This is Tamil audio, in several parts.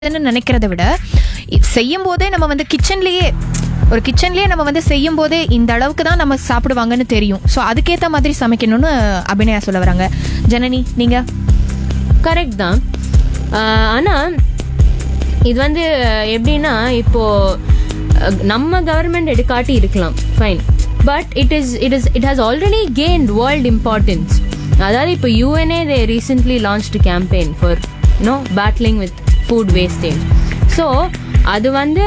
ன்னு நினைக்கிறத விட இ- செய்யும் போதே நம்ம வந்து கிச்சன்லயே ஒரு கிச்சன்லயே நம்ம வந்து செய்யும் போதே இந்த அளவுக்கு தான் நம்ம சாப்பிடுவாங்கன்னு தெரியும் ஸோ அதுக்கேத்த மாதிரி சமைக்கணும்னு அபிநயா சொல்ல வராங்க ஜனனி நீங்க கரெக்ட் தான் ஆஹ் ஆனா இது வந்து எப்படின்னா இப்போ அஹ், நம்ம கவர்மெண்ட் எடுக்காட்டி இருக்கலாம் fine but it is it is it has already gained world importance அதாவது இப்போ UN they recently launched campaign for you know battling with food wastage so அது வந்து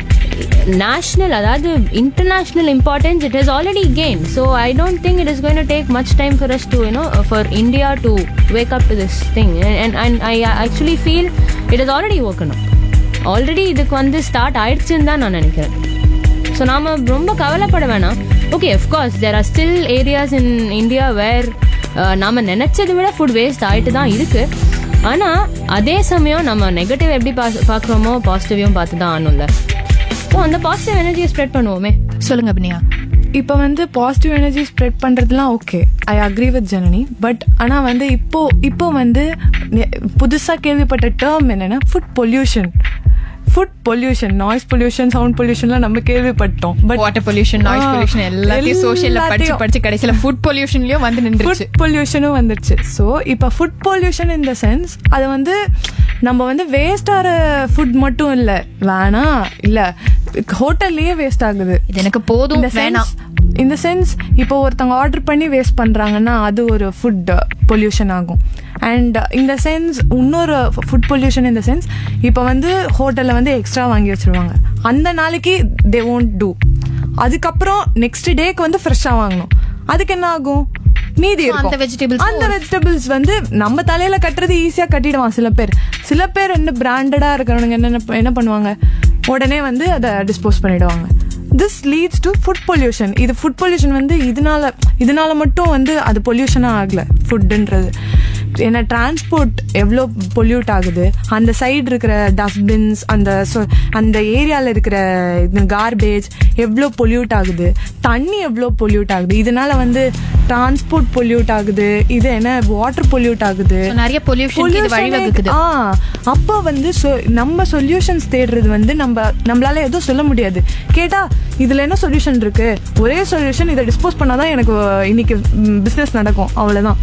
நேஷ்னல் அதாவது international importance it has already gained so I don't think it is going to take much time for us to you know for India to wake up to this thing and and I actually feel it is already ஒர்க்கணும் ஆல்ரெடி இதுக்கு வந்து ஸ்டார்ட் ஆயிடுச்சுன்னு தான் நான் நினைக்கிறேன் ஸோ நாம ரொம்ப கவலைப்பட வேணாம் okay of course there are still areas in India where நாம நினைச்சதை விட ஃபுட் வேஸ்ட் ஆயிட்டு தான் இருக்கு ஆனா அதே சமயம் நம்ம நெகட்டிவ் எப்படி பா- பார்க்குறோமோ பாசிட்டிவையும் பார்த்து தான் ஆகணும்ல ஸோ அந்த பாசிட்டிவ் எனர்ஜியை ஸ்ப்ரெட் பண்ணுவோமே சொல்லுங்க அபிநயா இப்போ வந்து பாசிட்டிவ் எனர்ஜி ஸ்ப்ரெட் பண்ணுறதுலாம் okay I agree with Janani but ஆனால் வந்து இப்போ இப்போ வந்து புதுசாக கேள்விப்பட்ட டேர்ம் என்னன்னா food pollution food pollution noise pollution sound பொல்யூஷன்லாம் நம்ம கேள்விப்பட்டோம் but water pollution noise pollution எல்லாத்தையும் சோஷியல்ல படிச்சு எல்லாத்தையும். படிச்சு கடைசியில ஃபுட் பொல்யூஷன்லயும் வந்து நின்றுச்சு ஃபுட் பொல்யூஷனும் வந்துருச்சு ஸோ இப்போ food pollution in the sense அது வந்து நம்ம வந்து வேஸ்ட் ஆகிற ஃபுட் மட்டும் இல்லை வேணாம் இல்லை ஹோட்டல்லையே வேஸ்ட் ஆகுது இது எனக்கு போதும் வேணாம் இந்த சென்ஸ் இப்போ ஒருத்தவங்க ஆர்டர் பண்ணி வேஸ்ட் பண்றாங்கன்னா அது ஒரு ஃபுட் பொல்யூஷன் ஆகும் அண்ட் இந்த சென்ஸ் இன்னொரு ஃபுட் பொல்யூஷன் இந்த சென்ஸ் இப்போ வந்து ஹோட்டலில் வந்து எக்ஸ்ட்ரா வாங்கி வச்சிருவாங்க அந்த நாளைக்கு தே won't டூ அதுக்கப்புறம் நெக்ஸ்ட் டேக்கு வந்து ஃப்ரெஷ்ஷாக வாங்கணும் அதுக்கு என்ன ஆகும் மீதி So, அந்த இருக்கும் vegetables அந்த வெஜிடபிள்ஸ் வந்து நம்ம தலையில கட்டுறது ஈஸியா கட்டிடுவான் சில பேர் சில பேர் என்ன பிராண்டடா இருக்கிறவங்க என்ன என்ன பண்ணுவாங்க உடனே வந்து அதை டிஸ்போஸ் பண்ணிடுவாங்க this leads to food pollution இது ஃபுட் பொல்யூஷன் வந்து இதனால இதனால மட்டும் வந்து அது பொல்யூஷனாக ஆகல ஃபுட்டுன்றது ஏன்னா டிரான்ஸ்போர்ட் எவ்வளோ பொல்யூட் ஆகுது அந்த சைடு இருக்கிற டஸ்ட்பின்ஸ் அந்த சொ- அந்த ஏரியாவில் இருக்கிற கார்பேஜ் எவ்வளோ பொல்யூட் ஆகுது தண்ணி எவ்வளோ பொல்யூட் ஆகுது இதனால வந்து டிரான்ஸ்போர்ட் பொல்யூட் ஆகுது இது என்ன வாட்டர் பொல்யூட் ஆகுது So, நிறைய பொல்யூஷன் இது Pollution-ஏ- வழிவகுக்குது ஆ அப்போ வந்து so- நம்ம சொல்யூஷன்ஸ் தேடுறது வந்து நம்ம நம்மளால எதுவும் சொல்ல முடியாது கேட்டா இதுல என்ன சொல்யூஷன் இருக்கு ஒரே சொல்யூஷன் இதை டிஸ்போஸ் பண்ணாதான் எனக்கு அஹ், இன்னைக்கு பிசினஸ் நடக்கும் அவ்வளவுதான்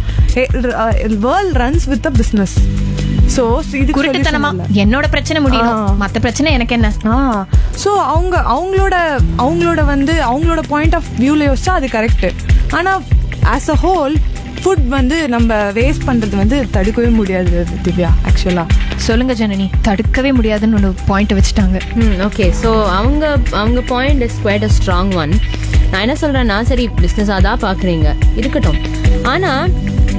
world runs with a business so இது குருட்டுத்தனமா என்னோட பிரச்சனை முடியும் ஆ. மத்த பிரச்சனை எனக்கு என்ன ஆ ஸோ அவங்க அவங்களோட அவங்களோட வந்து அவங்களோட பாயிண்ட் ஆஃப் வியூவில் யோசிச்சா அது கரெக்ட் ஆனால் ஆஸ் அ ஹோல் ஃபுட் வந்து நம்ம வேஸ்ட் பண்ணுறது வந்து தடுக்கவே முடியாது திவ்யா ஆக்சுவலாக சொல்லுங்க ஜனனி தடுக்கவே முடியாதுன்னு ஒரு பாயிண்ட் வச்சுட்டாங்க ம் ஓகே ஸோ அவங்க அவங்க point is quite a strong one நான் என்ன சொல்கிறேன்னா சரி பிஸ்னஸாக தான் பார்க்குறீங்க இருக்கட்டும் ஆனால்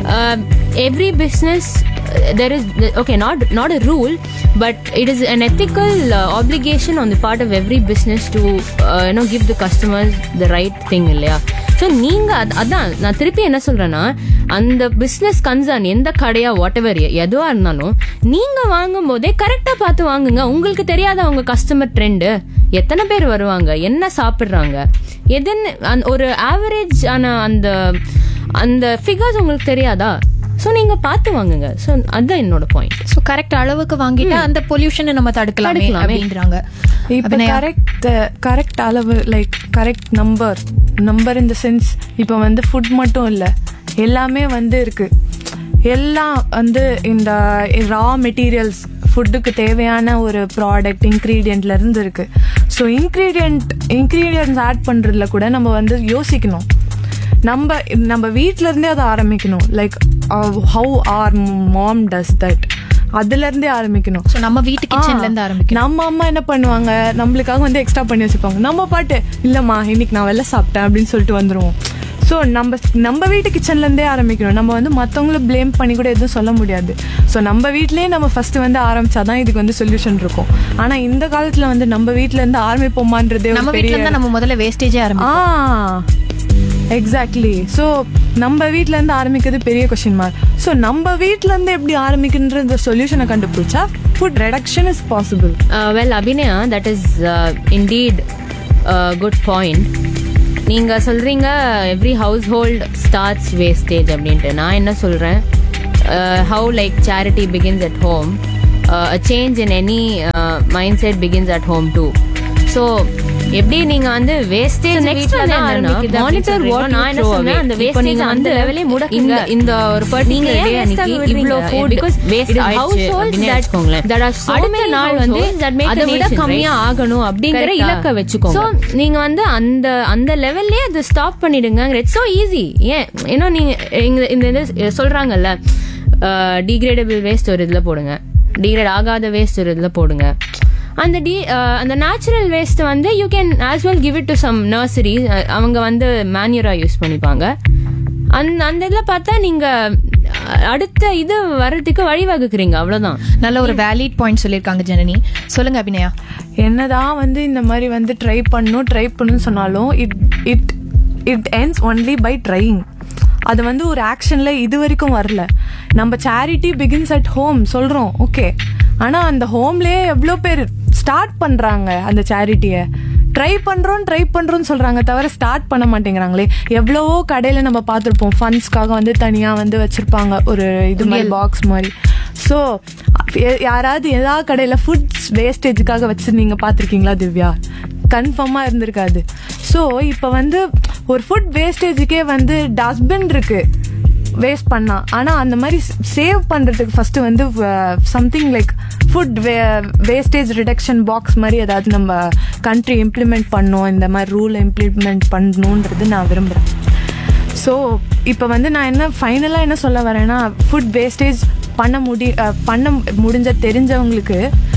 every business there is okay not not a rule but it is an ethical uh, obligation on the part of every business to uh, you know give the customers the right thing இல்லையா ஸோ நீங்கள் அது அதான் நான் திருப்பி என்ன சொல்கிறேன்னா அந்த பிஸ்னஸ் கன்சர்ன் எந்த கடையா வாட் எவர் எதுவாக இருந்தாலும் நீங்கள் வாங்கும் போதே கரெக்டாக பார்த்து வாங்குங்க உங்களுக்கு தெரியாத அவங்க கஸ்டமர் ட்ரெண்டு எத்தனை பேர் வருவாங்க என்ன சாப்பிட்றாங்க எதுன்னு அந்த ஒரு ஆவரேஜ் ஆன அந்த அந்த ஃபிகர்ஸ் உங்களுக்கு தெரியாதா ஸோ நீங்கள் பார்த்து வாங்குங்க ஸோ அதுதான் என்னோட பாயிண்ட் சோ கரெக்ட் அளவுக்கு வாங்கிட்டா அந்த பொல்யூஷனை நம்ம தடுக்கலாமே தடுக்கலாமே. அப்படின்றாங்க இப்போ அபிநயா, கரெக்ட் கரெக்ட் அளவு லைக் கரெக்ட் நம்பர் நம்பர் இந்த சென்ஸ் இப்போ வந்து ஃபுட் மட்டும் இல்லை எல்லாமே வந்து இருக்கு எல்லாம் வந்து இந்த ரா மெட்டீரியல்ஸ் ஃபுட்டுக்கு தேவையான ஒரு ப்ராடக்ட் இன்க்ரீடியண்ட்ல இருந்து இருக்கு ஸோ இன்க்ரீடியன்ட் இன்க்ரீடியன்ட்ஸ் ஆட் பண்றதுல கூட நம்ம வந்து யோசிக்கணும் நம்ம நம்ம வீட்ல இருந்தே அதை ஆரம்பிக்கணும் like how our mom does that அதுல இருந்தே ஆரம்பிக்கணும் so நம்ம வீட்டு கிச்சன்ல இருந்து ஆரம்பிக்கணும் நம்ம அம்மா என்ன பண்ணுவாங்க நம்மளுக்காக வந்து எக்ஸ்ட்ரா பண்ணி வச்சுப்பாங்க நம்ம பாட்டு இல்லம்மா இன்னைக்கு நான் வெளில சாப்பிட்டேன் அப்படின்னு சொல்லிட்டு வந்துருவோம் ஸோ நம்ம நம்ம வீட்டு கிச்சன்ல இருந்தே ஆரம்பிக்கணும் நம்ம வந்து மற்றவங்கள ப்ளேம் பண்ணி கூட எதுவும் சொல்ல முடியாது ஸோ நம்ம வீட்லயே நம்ம ஃபர்ஸ்ட் வந்து ஆரம்பிச்சாதான் இதுக்கு வந்து சொல்யூஷன் இருக்கும் ஆனா இந்த காலத்துல வந்து நம்ம வீட்ல இருந்து ஆரம்பிப்போமான்றதே நம்ம ஒரு வீட்ல பெரிய இருந்தா நம்ம முதல்ல வேஸ்டேஜே ஆரம்பிக்கும் ஆ எக்ஸாக்ட்லி ஸோ நம்ம வீட்ல இருந்து ஆரம்பிக்கிறது பெரிய கொஸ்டின் மார்க் ஸோ நம்ம வீட்ல இருந்து எப்படி ஆரம்பிக்கின்ற சொல்யூஷனை கண்டுபிடிச்சா food reduction is possible well Abhinaya that is indeed good point நீங்கள் சொல்கிறீங்க every household starts wastage அப்படின்ட்டு நான் என்ன சொல்கிறேன் how like charity begins at home change in any mindset begins at home too so எப்படி நீங்க வந்து வேஸ்டேஜ் next வந்து ஆரம்பிக்குது மானிட்டர் அப்படின்னு வாட் நான் என்ன throw சொன்னேன் away. அந்த இப்போ வேஸ்டேஜ் நீங்க அந்த அந்த லெவலே level-ஏ முடக்குங்க முடக்குங்க. இந்த ஒரு நீங்க பர்டிகுலர் ஏன் டே waste ஆக அன்னைக்கு இவ்ளோ விடுறீங்க? Food Because waste it is ஆயிடுச்சு households அப்படின்னு that- வச்சுக்கோங்களேன் that are so அடுத்த many நாள் வந்து households that make a அதை விட nation, கம்மியா right? ஆகணும் அப்படிங்கிற Correct-ஆ? இலக்க வச்சுக்கோங்க சோ நீங்க வந்து அந்த அந்த லெவல்லே அது ஸ்டாப் பண்ணிடுங்க இட்ஸ் சோ ஈஸி ஏன் ஏன்னா நீங்க இங்க இந்த இது சொல்றாங்கல்ல டிகிரேடபிள் வேஸ்ட் ஒரு இதுல போடுங்க டிகிரேட் ஆகாத வேஸ்ட் ஒரு இதுல போடுங்க அந்த டி அந்த நேச்சுரல் வேஸ்ட் வந்து you can as well give it to some nursery அவங்க வந்து மேன்யூரா யூஸ் பண்ணிப்பாங்க அந்த அந்த இதில் பார்த்தா நீங்க அஹ், அடுத்த இது வர்றதுக்கு வழிவகுக்கிறீங்க அவ்வளவுதான் நல்ல ஒரு வேலிட் பாயிண்ட் சொல்லியிருக்காங்க ஜனனி சொல்லுங்க அபிநயா என்னதான் வந்து இந்த மாதிரி வந்து ட்ரை பண்ணும் ட்ரை பண்ணுன்னு சொன்னாலும் it it it ends only by trying அது வந்து ஒரு ஆக்ஷன்ல இது வரைக்கும் வரல நம்ம சேரிட்டி பிகின்ஸ் அட் ஹோம் சொல்றோம் ஓகே ஆனா அந்த ஹோம்லயே எவ்வளோ பேர் ஸ்டார்ட் பண்றாங்க அந்த சேரிட்டியை ட்ரை பண்றோம் ட்ரை பண்றோம்னு சொல்றாங்க தவிர ஸ்டார்ட் பண்ண மாட்டேங்கிறாங்களே எவ்வளவோ கடையில நம்ம பார்த்துருப்போம் ஃபண்ட்ஸ்க்காக வந்து தனியா வந்து வச்சிருப்பாங்க ஒரு இது மாதிரி பாக்ஸ் மாதிரி ஸோ யாராவது ஏதாவது கடையில் ஃபுட்ஸ் வேஸ்டேஜுக்காக வச்சு நீங்கள் பார்த்துருக்கீங்களா திவ்யா கன்ஃபார்மாக இருந்திருக்காது ஸோ இப்போ வந்து ஒரு ஃபுட் வேஸ்டேஜுக்கே வந்து டஸ்ட்பின் இருக்கு வேஸ்ட் பண்ணா ஆனால் அந்த மாதிரி சேவ் பண்ணுறதுக்கு ஃபஸ்ட்டு வந்து சம்திங் லைக் ஃபுட் வே வேஸ்டேஜ் ரிடக்ஷன் பாக்ஸ் மாதிரி ஏதாவது நம்ம கண்ட்ரி இம்ப்ளிமெண்ட் பண்ணோம் இந்த மாதிரி ரூலை இம்ப்ளிமெண்ட் பண்ணணுன்றது நான் விரும்புகிறேன் ஸோ இப்போ வந்து நான் என்ன ஃபைனலாக என்ன சொல்ல வரேன்னா ஃபுட் வேஸ்டேஜ் பண்ண முடி அஹ், பண்ண முடிஞ்ச தெரிஞ்சவங்களுக்கு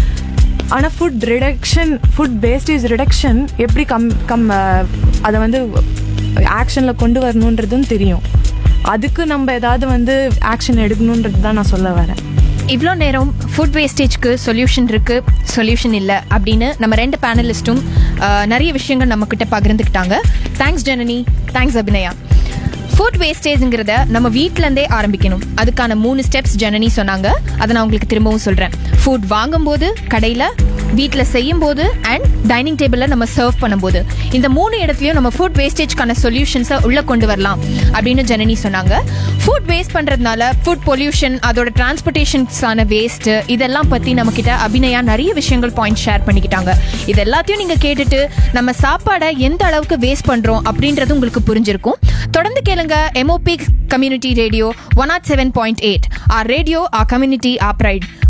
ஆனால் food reduction food wastage reduction எப்படி கம் கம் அஹ், அதை வந்து ஆக்ஷனில் கொண்டு வரணுன்றதும் தெரியும் அதுக்கு நம்ம ஏதாவது வந்து ஆக்ஷன் எடுக்கணுன்றது தான் நான் சொல்ல வரேன் இவ்வளோ நேரம் ஃபுட் வேஸ்டேஜ்க்கு சொல்யூஷன் இருக்கு சொல்யூஷன் இல்லை அப்படின்னு நம்ம ரெண்டு பேனலிஸ்ட்டும் நிறைய விஷயங்கள் நம்ம கிட்ட பகிர்ந்துக்கிட்டாங்க thanks Janani thanks Abhinaya food வேஸ்டேஜ்ங்கிறத நம்ம வீட்டிலேருந்தே ஆரம்பிக்கணும் அதுக்கான மூணு ஸ்டெப்ஸ் ஜனனி சொன்னாங்க அதை நான் உங்களுக்கு திரும்பவும் சொல்கிறேன் ஃபுட் வாங்கும்போது கடையில் வீட்டில் செய்யும் போது அண்ட் டைனிங் டேபிளில் நம்ம சர்வ் பண்ணும்போது இந்த மூணு இடத்துலையும் நம்ம ஃபுட் வேஸ்டேஜ்க்கான சொல்யூஷன்ஸை உள்ளே கொண்டு வரலாம் அப்படின்னு ஜனனி சொன்னாங்க ஃபுட் வேஸ்ட் பண்ணுறதுனால ஃபுட் பொல்யூஷன் அதோட டிரான்ஸ்போர்ட்டேஷன்ஸான வேஸ்ட் இதெல்லாம் பற்றி நம்மக்கிட்ட அபிநயா நிறைய விஷயங்கள் பாயிண்ட் ஷேர் பண்ணிக்கிட்டாங்க இது எல்லாத்தையும் நீங்கள் கேட்டுட்டு நம்ம சாப்பாடை எந்த அளவுக்கு வேஸ்ட் பண்ணுறோம் அப்படின்றது உங்களுக்கு புரிஞ்சிருக்கும் தொடர்ந்து கேளுங்க MOP community radio one nought seven point eight R radio R community R fried